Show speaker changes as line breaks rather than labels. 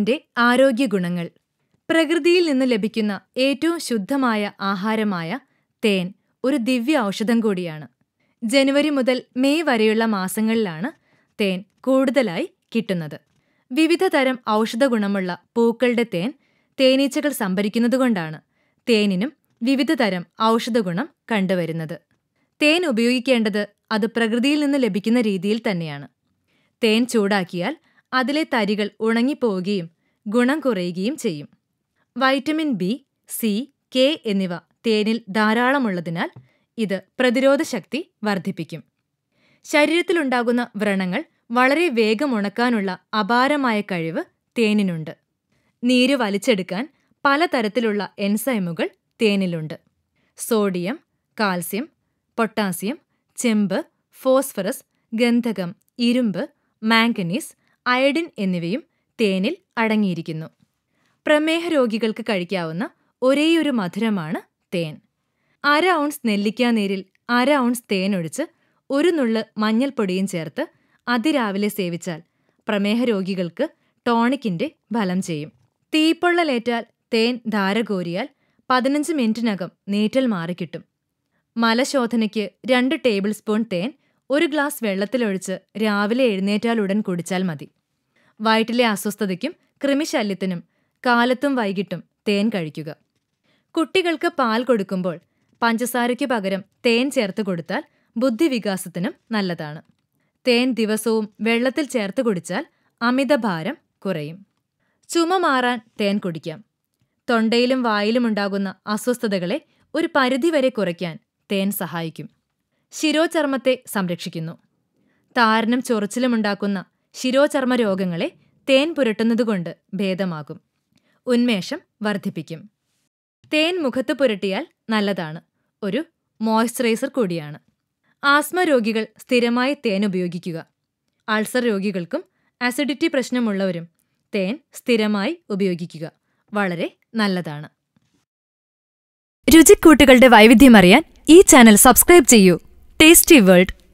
തേനിന്റെ ആരോഗ്യ ഗുണങ്ങൾ പ്രകൃതിയിൽ നിന്ന് ലഭിക്കുന്ന ഏറ്റവും ശുദ്ധമായ ആഹാരമായ തേൻ ഒരു ദിവ്യ ഔഷധം കൂടിയാണ് ജനുവരി മുതൽ മെയ് വരെയുള്ള മാസങ്ങളിലാണ് തേൻ കൂടുതലായി കിട്ടുന്നത് വിവിധ തരം ഔഷധ ഗുണമുള്ള പൂക്കളുടെ തേൻ തേനീച്ചകൾ സംഭരിക്കുന്നതുകൊണ്ടാണ് തേനിനും വിവിധ തരം ഔഷധഗുണം കണ്ടുവരുന്നത് തേൻ ഉപയോഗിക്കേണ്ടത് അത് പ്രകൃതിയിൽ നിന്ന് ലഭിക്കുന്ന രീതിയിൽ തന്നെയാണ് തേൻ ചൂടാക്കിയാൽ അതിലെ തരികൾ ഉണങ്ങിപ്പോവുകയും ഗുണം കുറയുകയും ചെയ്യും വൈറ്റമിൻ ബി സി കെ എന്നിവ തേനിൽ ധാരാളമുള്ളതിനാൽ ഇത് പ്രതിരോധ ശക്തി വർദ്ധിപ്പിക്കും ശരീരത്തിലുണ്ടാകുന്ന വ്രണങ്ങൾ വളരെ വേഗം ഉണക്കാനുള്ള അപാരമായ കഴിവ് തേനിനുണ്ട് നീര് വലിച്ചെടുക്കാൻ പലതരത്തിലുള്ള എൻസൈമുകൾ തേനിലുണ്ട് സോഡിയം കാൽസ്യം പൊട്ടാസ്യം ചെമ്പ് ഫോസ്ഫറസ് ഗന്ധകം ഇരുമ്പ് മാംഗനീസ് അയഡിൻ എന്നിവയും തേനിൽ അടങ്ങിയിരിക്കുന്നു പ്രമേഹ രോഗികൾക്ക് കഴിക്കാവുന്ന ഒരേയൊരു മധുരമാണ് തേൻ അര ഔൺസ് നെല്ലിക്കാനീരിൽ അര ഔൺസ് തേനൊഴിച്ച് ഒരു നുള്ള് മഞ്ഞൾപ്പൊടിയും ചേർത്ത് അതിരാവിലെ സേവിച്ചാൽ പ്രമേഹ രോഗികൾക്ക് ടോണിക്കിന്റെ ഫലം ചെയ്യും തീപ്പൊള്ളലേറ്റാൽ തേൻ ധാരകോരിയാൽ പതിനഞ്ച് മിനിറ്റിനകം നീറ്റൽ മാറിക്കിട്ടും മലശോധനയ്ക്ക് രണ്ട് ടേബിൾ സ്പൂൺ തേൻ ഒരു ഗ്ലാസ് വെള്ളത്തിലൊഴിച്ച് രാവിലെ എഴുന്നേറ്റാലുടൻ കുടിച്ചാൽ മതി വയറ്റിലെ അസ്വസ്ഥതയ്ക്കും കൃമിശല്യത്തിനും കാലത്തും വൈകിട്ടും തേൻ കഴിക്കുക കുട്ടികൾക്ക് പാൽ കൊടുക്കുമ്പോൾ പഞ്ചസാരയ്ക്ക് പകരം തേൻ ചേർത്ത് കൊടുത്താൽ ബുദ്ധിവികാസത്തിനും നല്ലതാണ് തേൻ ദിവസവും വെള്ളത്തിൽ ചേർത്ത് കുടിച്ചാൽ അമിതഭാരം കുറയും ചുമ മാറാൻ തേൻ കുടിക്കാം തൊണ്ടയിലും വായിലും ഉണ്ടാകുന്ന അസ്വസ്ഥതകളെ ഒരു പരിധിവരെ കുറയ്ക്കാൻ തേൻ സഹായിക്കും ശിരോചർമ്മത്തെ സംരക്ഷിക്കുന്നു താരനും ചൊറിച്ചിലുമുണ്ടാക്കുന്ന ശിരോചർമ്മ രോഗങ്ങളെ തേൻ പുരട്ടുന്നതുകൊണ്ട് ഭേദമാകും ഉന്മേഷം വർദ്ധിപ്പിക്കും തേൻ മുഖത്ത് പുരട്ടിയാൽ നല്ലതാണ് ഒരു മോയ്സ്ചറൈസർ കൂടിയാണ് ആസ്മ രോഗികൾ സ്ഥിരമായി തേൻ ഉപയോഗിക്കുക അൾസർ രോഗികൾക്കും അസിഡിറ്റി പ്രശ്നമുള്ളവരും തേൻ സ്ഥിരമായി ഉപയോഗിക്കുക വളരെ നല്ലതാണ് രുചിക്കൂട്ടുകളുടെ വൈവിധ്യമറിയാൻ ഈ ചാനൽ സബ്സ്ക്രൈബ് ചെയ്യൂ ടേസ്റ്റി വേൾഡ്